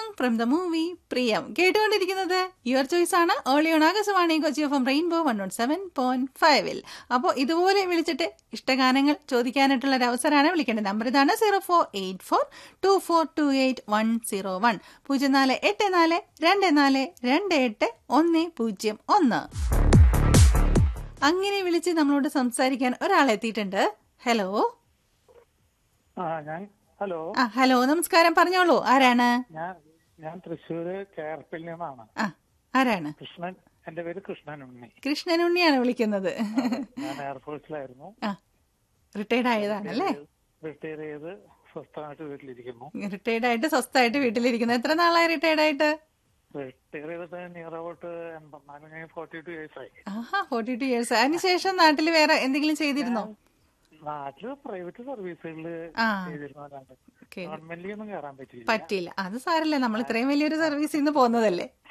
Song from the movie പ്രിയം കേട്ടുകൊണ്ടിരിക്കുന്നത് your choice ആണ് ഓളി on Akashvani Kochi from rainbow one nought seven point ഫൈവിൽ അപ്പോൾ ഇതുപോലെ വിളിച്ചിട്ട് ഇഷ്ടഗാനങ്ങൾ ചോദിക്കാനായിട്ടുള്ള ഒരു അവസരമാണ് വിളിക്കേണ്ടത് നമ്പർ ഇതാണ് zero four eight four two four two eight one zero one പൂജ്യം നാല് എട്ട് നാല് രണ്ട് നാല് രണ്ട് എട്ട് ഒന്ന് പൂജ്യം ഒന്ന് അങ്ങനെ വിളിച്ച് നമ്മളോട് സംസാരിക്കാൻ ഒരാൾ എത്തിയിട്ടുണ്ട് ഹലോ ആ ഞാൻ ഹലോ ആ ഹലോ നമസ്കാരം പറഞ്ഞോളൂ ആരാണ് ഞാൻ ഞാൻ തൃശ്ശൂര് കേർപ്പിൽ നിന്നാണ് ആ ആരാണ് കൃഷ്ണൻ എന്റെ പേര് കൃഷ്ണൻ ഉണ്ണി കൃഷ്ണനുണ്ണിയാണ് വിളിക്കുന്നത് ഞാൻ എയർഫോഴ്സിലായിരുന്നു ആ റിട്ടയർഡ് ആയതാണല്ലേ റിട്ടയർ ചെയ്ത് സ്വസ്ഥമായിട്ട് വീട്ടിലിരിക്കുന്നു റിട്ടയർഡ് ആയിട്ട് സ്വസ്ഥമായിട്ട് വീട്ടിലിരിക്കുന്നത് എത്ര നാളായി റിട്ടയർഡ് ആയിട്ട് റിട്ടയർ ചെയ്തിട്ട് നിയർ അബൌട്ട് എൺപത്തിനാല് ഫോർട്ടി ടു ഇയേഴ്സ് ആയി ആഹാ ഫോർട്ടി ടു ഇയേഴ്സ് അതിനുശേഷം നാട്ടിൽ വേറെ എന്തെങ്കിലും ചെയ്തിരുന്നോ നാട്ടില് പ്രൈവറ്റ് സർവീസുകളില് ആ. ചെയ്തിരുന്നു അല്ലാണ്ട് ഓക്കെ ഗവൺമെന്റിൽ ഒന്നും കയറാൻ പറ്റിയില്ല പറ്റിയില്ല അത് സാരല്ല നമ്മൾ ഇത്രയും വലിയൊരു സർവീസിൽ നിന്ന് പോകുന്നതല്ലേ